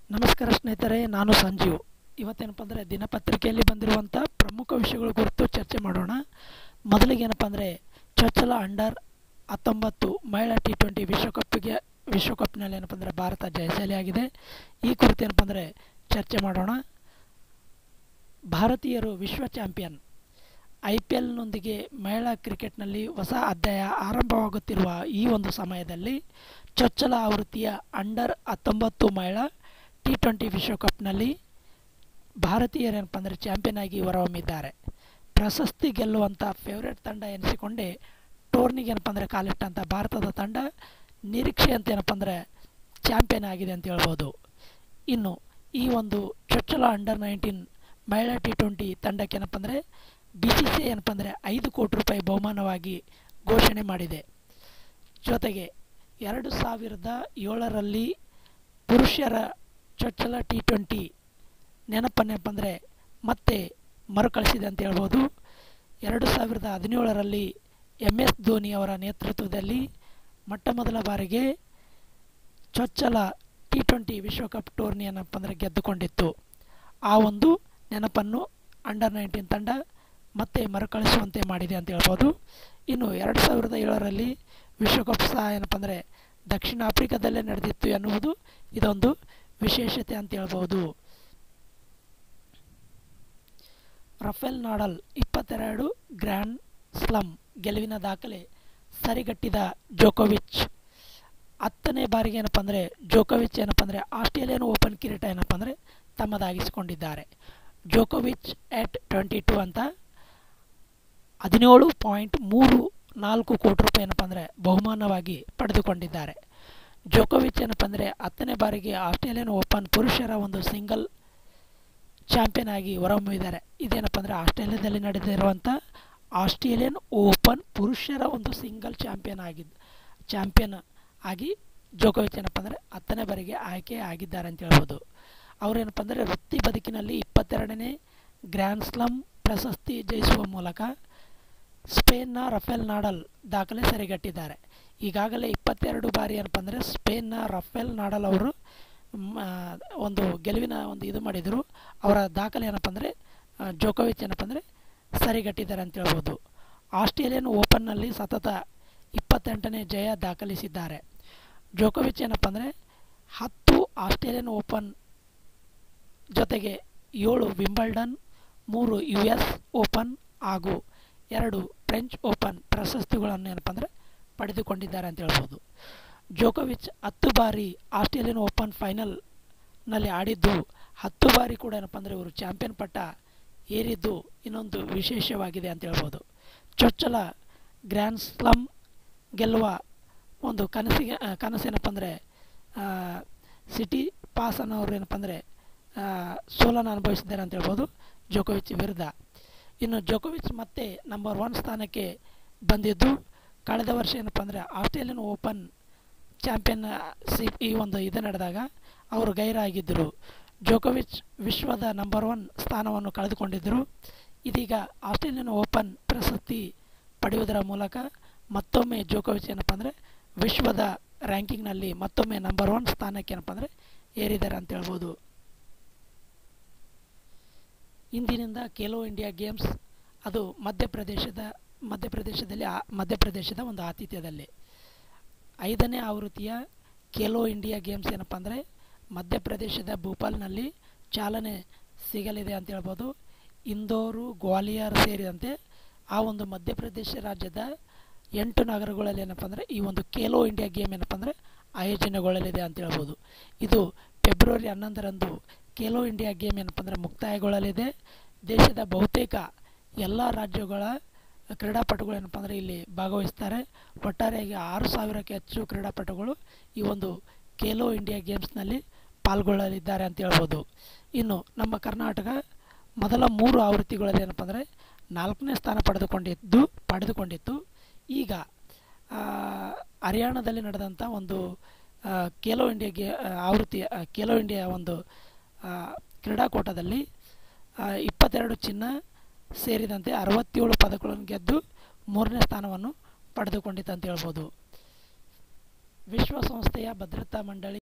ನಮಸ್ಕಾರ ಸ್ನೇಹಿತರೆ ನಾನು ಸಂಜೀವ್ ಇವತ್ತೇನಪ್ಪ ಅಂದರೆ ದಿನಪತ್ರಿಕೆಯಲ್ಲಿ ಬಂದಿರುವಂಥ ಪ್ರಮುಖ ವಿಷಯಗಳ ಕುರಿತು ಚರ್ಚೆ ಮಾಡೋಣ ಮೊದಲಿಗೆ ಏನಪ್ಪ ಅಂದರೆ ಚೊಚ್ಚಲ ಅಂಡರ್ ಹತ್ತೊಂಬತ್ತು ಮಹಿಳಾ ಟಿ ಟ್ವೆಂಟಿ ವಿಶ್ವಕಪ್ಗೆ ವಿಶ್ವಕಪ್ನಲ್ಲಿ ಏನಪ್ಪ ಅಂದರೆ ಭಾರತ ಜಯಶಾಲಿಯಾಗಿದೆ ಈ ಕುರಿತು ಏನಪ್ಪ ಅಂದರೆ ಚರ್ಚೆ ಮಾಡೋಣ ಭಾರತೀಯರು ವಿಶ್ವ ಚಾಂಪಿಯನ್ ಐ ಪಿ ಎಲ್ನೊಂದಿಗೆ ಮಹಿಳಾ ಕ್ರಿಕೆಟ್ನಲ್ಲಿ ಹೊಸ ಅಧ್ಯಾಯ ಆರಂಭವಾಗುತ್ತಿರುವ ಈ ಒಂದು ಸಮಯದಲ್ಲಿ ಚೊಚ್ಚಲ ಆವೃತ್ತಿಯ ಅಂಡರ್ ಹತ್ತೊಂಬತ್ತು ಮಹಿಳಾ ಟಿ ಟ್ವೆಂಟಿ ವಿಶ್ವಕಪ್ನಲ್ಲಿ ಭಾರತೀಯರೇನಪ್ಪ ಅಂದರೆ ಚಾಂಪಿಯನ್ ಆಗಿ ಹೊರಹೊಮ್ಮಿದ್ದಾರೆ ಪ್ರಶಸ್ತಿ ಗೆಲ್ಲುವಂಥ ಫೇವ್ರೇಟ್ ತಂಡ ಎನಿಸಿಕೊಂಡೇ ಟೂರ್ನಿಗೆ ಏನಪ್ಪ ಅಂದರೆ ಕಾಲಿಟ್ಟಂಥ ಭಾರತದ ತಂಡ ನಿರೀಕ್ಷೆಯಂತೆ ಏನಪ್ಪ ಅಂದರೆ ಚಾಂಪಿಯನ್ ಆಗಿದೆ ಅಂತ ಹೇಳ್ಬೋದು ಇನ್ನು ಈ ಒಂದು ಚೊಚ್ಚಲ ಅಂಡರ್ ನೈನ್ಟೀನ್ ಮಹಿಳಾ ಟಿ ಟ್ವೆಂಟಿ ತಂಡಕ್ಕೆ ಏನಪ್ಪ ಅಂದರೆ ಬಿ ಸಿ ಸಿ ಏನಪ್ಪ ಅಂದರೆ ಐದು ಕೋಟಿ ರೂಪಾಯಿ ಬಹುಮಾನವಾಗಿ ಘೋಷಣೆ ಮಾಡಿದೆ ಜೊತೆಗೆ ಎರಡು ಸಾವಿರದ ಏಳರಲ್ಲಿ ಪುರುಷರ ಚೊಚ್ಚಲ ಟಿ ಟ್ವೆಂಟಿ ನೆನಪನ್ನೆಪ್ಪ ಅಂದರೆ ಮತ್ತೆ ಮರುಕಳಿಸಿದೆ ಅಂತ ಹೇಳ್ಬೋದು ಎರಡು ಸಾವಿರದ ಹದಿನೇಳರಲ್ಲಿ ಎಮ್ ಎಸ್ ಧೋನಿ ಅವರ ನೇತೃತ್ವದಲ್ಲಿ ಮೊಟ್ಟ ಮೊದಲ ಬಾರಿಗೆ ಚೊಚ್ಚಲ ಟಿ ಟ್ವೆಂಟಿ ವಿಶ್ವಕಪ್ ಟೂರ್ನಿ ಏನಪ್ಪ ಅಂದರೆ ಗೆದ್ದುಕೊಂಡಿತ್ತು ಆ ಒಂದು ನೆನಪನ್ನು ಅಂಡರ್ ನೈನ್ಟೀನ್ ತಂಡ ಮತ್ತೆ ಮರುಕಳಿಸುವಂತೆ ಮಾಡಿದೆ ಅಂತ ಹೇಳ್ಬೋದು ಇನ್ನು ಎರಡು ಸಾವಿರದ ಏಳರಲ್ಲಿ ವಿಶ್ವಕಪ್ ಸಹ ಏನಪ್ಪ ಅಂದರೆ ದಕ್ಷಿಣ ಆಫ್ರಿಕಾದಲ್ಲೇ ನಡೆದಿತ್ತು ಎನ್ನುವುದು ಇದೊಂದು ವಿಶೇಷತೆ ಅಂತ ಹೇಳ್ಬೋದು ರಫೇಲ್ ನಾಡಲ್ ಇಪ್ಪತ್ತೆರಡು ಗ್ರ್ಯಾಂಡ್ ಸ್ಲಮ್ ಗೆಲುವಿನ ದಾಖಲೆ ಸರಿಗಟ್ಟಿದ ಜೋಕೋವಿಚ್ ಹತ್ತನೇ ಬಾರಿಗೆ ಏನಪ್ಪ ಅಂದರೆ ಜೋಕೋವಿಚ್ ಏನಪ್ಪ ಅಂದರೆ ಆಸ್ಟ್ರೇಲಿಯನ್ ಓಪನ್ ಕಿರೀಟ ಏನಪ್ಪ ಅಂದರೆ ತಮ್ಮದಾಗಿಸಿಕೊಂಡಿದ್ದಾರೆ ಜೋಕೋವಿಚ್ ಎಟ್ ಟ್ವೆಂಟಿ ಟು ಅಂತ ಹದಿನೇಳು ಪಾಯಿಂಟ್ ಮೂರು ನಾಲ್ಕು ಕೋಟಿ ರೂಪಾಯಿ ಏನಪ್ಪ ಅಂದರೆ ಬಹುಮಾನವಾಗಿ ಪಡೆದುಕೊಂಡಿದ್ದಾರೆ ಜೋಕೋವಿಚ್ ಏನಪ್ಪ ಅಂದರೆ ಹತ್ತನೇ ಬಾರಿಗೆ ಆಸ್ಟ್ರೇಲಿಯನ್ ಓಪನ್ ಪುರುಷರ ಒಂದು ಸಿಂಗಲ್ ಚಾಂಪಿಯನ್ ಆಗಿ ಹೊರಹೊಮ್ಮಿದ್ದಾರೆ ಇದೇನಪ್ಪ ಅಂದರೆ ಆಸ್ಟ್ರೇಲಿಯಾದಲ್ಲಿ ನಡೆದಿರುವಂಥ ಆಸ್ಟ್ರೇಲಿಯನ್ ಓಪನ್ ಪುರುಷರ ಒಂದು ಸಿಂಗಲ್ ಚಾಂಪಿಯನ್ ಆಗಿದ್ದು ಚಾಂಪಿಯನ್ ಆಗಿ ಜೋಕೋವಿಚ್ ಏನಪ್ಪ ಅಂದರೆ ಹತ್ತನೇ ಬಾರಿಗೆ ಆಯ್ಕೆ ಆಗಿದ್ದಾರೆ ಅಂತ ಹೇಳ್ಬೋದು ಅವರೇನಪ್ಪ ಅಂದರೆ ವೃತ್ತಿ ಬದುಕಿನಲ್ಲಿ ಇಪ್ಪತ್ತೆರಡನೇ ಗ್ರ್ಯಾಂಡ್ ಸ್ಲಮ್ ಪ್ರಶಸ್ತಿ ಜಯಿಸುವ ಮೂಲಕ ಸ್ಪೇನ್ನ ರಫೇಲ್ ನಾಡಲ್ ದಾಖಲೆ ಸರಿಗಟ್ಟಿದ್ದಾರೆ ಈಗಾಗಲೇ ಇಪ್ಪತ್ತೆರಡು ಬಾರಿ ಏನಪ್ಪ ಅಂದರೆ ಸ್ಪೇನ್ನ ರಫೇಲ್ ನಾಡಲ್ ಅವರು ಒಂದು ಗೆಲುವಿನ ಒಂದು ಇದು ಮಾಡಿದರು ಅವರ ದಾಖಲೆ ಏನಪ್ಪ ಅಂದರೆ ಜೋಕೋವಿಚ್ ಏನಪ್ಪ ಅಂದರೆ ಸರಿಗಟ್ಟಿದ್ದಾರೆ ಅಂತ ಹೇಳ್ಬೋದು ಆಸ್ಟ್ರೇಲಿಯನ್ ಓಪನ್ನಲ್ಲಿ ಸತತ ಇಪ್ಪತ್ತೆಂಟನೇ ಜಯ ದಾಖಲಿಸಿದ್ದಾರೆ ಜೋಕೋವಿಚ್ ಏನಪ್ಪ ಅಂದರೆ ಹತ್ತು ಆಸ್ಟ್ರೇಲಿಯನ್ ಓಪನ್ ಜೊತೆಗೆ ಏಳು ವಿಂಬಲ್ಡನ್ ಮೂರು ಯು ಎಸ್ ಓಪನ್ ಹಾಗೂ ಎರಡು ಫ್ರೆಂಚ್ ಓಪನ್ ಪ್ರಶಸ್ತಿಗಳನ್ನು ಏನಪ್ಪ ಅಂದರೆ ಪಡೆದುಕೊಂಡಿದ್ದಾರೆ ಅಂತ ಹೇಳ್ಬೋದು ಜೋಕೋವಿಚ್ ಹತ್ತು ಬಾರಿ ಆಸ್ಟ್ರೇಲಿಯನ್ ಓಪನ್ ಫೈನಲ್ನಲ್ಲಿ ಆಡಿದ್ದು ಹತ್ತು ಬಾರಿ ಕೂಡ ಏನಪ್ಪ ಅಂದರೆ ಇವರು ಚಾಂಪಿಯನ್ ಪಟ್ಟ ಏರಿದ್ದು ಇನ್ನೊಂದು ವಿಶೇಷವಾಗಿದೆ ಅಂತ ಹೇಳ್ಬೋದು ಚೊಚ್ಚಲ ಗ್ರ್ಯಾಂಡ್ ಸ್ಲಮ್ ಗೆಲ್ಲುವ ಒಂದು ಕನಸಿಗೆ ಕನಸೇನಪ್ಪ ಅಂದರೆ ಸಿಟಿ ಪಾಸ್ ಅನ್ನೋರು ಏನಪ್ಪ ಅಂದರೆ ಸೋಲನ್ನು ಅನುಭವಿಸಿದ್ದಾರೆ ಅಂತ ಹೇಳ್ಬೋದು ಜೋಕೋವಿಚ್ ವಿರುದ್ಧ ಇನ್ನು ಜೋಕೋವಿಚ್ ಮತ್ತೆ ನಂಬರ್ ಒನ್ ಸ್ಥಾನಕ್ಕೆ ಬಂದಿದ್ದು ಕಳೆದ ವರ್ಷ ಏನಪ್ಪ ಅಂದರೆ ಆಸ್ಟ್ರೇಲಿಯನ್ ಓಪನ್ ಚಾಂಪಿಯನ್ ಸಿ ಈ ಒಂದು ಇದು ನಡೆದಾಗ ಅವರು ಗೈರಾಗಿದ್ದರು ಜೋಕೋವಿಚ್ ವಿಶ್ವದ ನಂಬರ್ ಒನ್ ಸ್ಥಾನವನ್ನು ಕಳೆದುಕೊಂಡಿದ್ದರು ಇದೀಗ ಆಸ್ಟ್ರೇಲಿಯನ್ ಓಪನ್ ಪ್ರಶಸ್ತಿ ಪಡೆಯುವುದರ ಮೂಲಕ ಮತ್ತೊಮ್ಮೆ ಜೋಕೋವಿಚ್ ಏನಪ್ಪ ಅಂದರೆ ವಿಶ್ವದ ರ್ಯಾಂಕಿಂಗ್ನಲ್ಲಿ ಮತ್ತೊಮ್ಮೆ ನಂಬರ್ ಒನ್ ಸ್ಥಾನಕ್ಕೆ ಏನಪ್ಪ ಅಂದರೆ ಏರಿದ್ದಾರೆ ಅಂತ ಹೇಳ್ಬೋದು ಇಂದಿನಿಂದ ಖೇಲೋ ಇಂಡಿಯಾ ಗೇಮ್ಸ್ ಅದು ಮಧ್ಯಪ್ರದೇಶದ ಮಧ್ಯಪ್ರದೇಶದಲ್ಲಿ ಮಧ್ಯಪ್ರದೇಶದ ಒಂದು ಆತಿಥ್ಯದಲ್ಲಿ ಐದನೇ ಆವೃತ್ತಿಯ ಖೇಲೋ ಇಂಡಿಯಾ ಗೇಮ್ಸ್ ಏನಪ್ಪ ಅಂದರೆ ಮಧ್ಯಪ್ರದೇಶದ ಭೋಪಾಲ್ನಲ್ಲಿ ಚಾಲನೆ ಸಿಗಲಿದೆ ಅಂತ ಹೇಳ್ಬೋದು ಇಂದೋರು ಗ್ವಾಲಿಯರ್ ಸೇರಿದಂತೆ ಆ ಒಂದು ಮಧ್ಯಪ್ರದೇಶ ರಾಜ್ಯದ ಎಂಟು ನಗರಗಳಲ್ಲಿ ಏನಪ್ಪ ಅಂದರೆ ಈ ಒಂದು ಖೇಲೋ ಇಂಡಿಯಾ ಗೇಮ್ ಏನಪ್ಪ ಅಂದರೆ ಆಯೋಜನೆಗೊಳ್ಳಲಿದೆ ಅಂತ ಹೇಳ್ಬೋದು ಇದು ಫೆಬ್ರವರಿ ಹನ್ನೊಂದರಂದು ಖೇಲೋ ಇಂಡಿಯಾ ಗೇಮ್ ಏನಪ್ಪ ಅಂದರೆ ಮುಕ್ತಾಯಗೊಳ್ಳಲಿದೆ ದೇಶದ ಬಹುತೇಕ ಎಲ್ಲ ರಾಜ್ಯಗಳ ಕ್ರೀಡಾಪಟುಗಳು ಏನಪ್ಪ ಅಂದರೆ ಇಲ್ಲಿ ಭಾಗವಹಿಸ್ತಾರೆ ಒಟ್ಟಾರೆಯಾಗಿ ಆರು ಸಾವಿರಕ್ಕೆ ಹೆಚ್ಚು ಕ್ರೀಡಾಪಟುಗಳು ಈ ಒಂದು ಖೇಲೋ ಇಂಡಿಯಾ ಗೇಮ್ಸ್ನಲ್ಲಿ ಪಾಲ್ಗೊಳ್ಳಲಿದ್ದಾರೆ ಅಂತ ಹೇಳ್ಬೋದು ಇನ್ನು ನಮ್ಮ ಕರ್ನಾಟಕ ಮೊದಲ ಮೂರು ಆವೃತ್ತಿಗಳಲ್ಲಿ ಏನಪ್ಪ ಅಂದರೆ ನಾಲ್ಕನೇ ಸ್ಥಾನ ಪಡೆದುಕೊಂಡಿದ್ದು ಪಡೆದುಕೊಂಡಿತ್ತು ಈಗ ಹರಿಯಾಣದಲ್ಲಿ ನಡೆದಂಥ ಒಂದು ಖೇಲೋ ಇಂಡಿಯಾ ಗೆ ಆವೃತ್ತಿ ಖೇಲೋ ಇಂಡಿಯಾ ಒಂದು ಕ್ರೀಡಾಕೂಟದಲ್ಲಿ ಇಪ್ಪತ್ತೆರಡು ಚಿನ್ನ ಸೇರಿದಂತೆ ಅರವತ್ತೇಳು ಪದಕಗಳನ್ನು ಗೆದ್ದು ಮೂರನೇ ಸ್ಥಾನವನ್ನು ಪಡೆದುಕೊಂಡಿತ್ತು ಅಂತ ಹೇಳ್ಬೋದು ವಿಶ್ವಸಂಸ್ಥೆಯ ಭದ್ರತಾ ಮಂಡಳಿ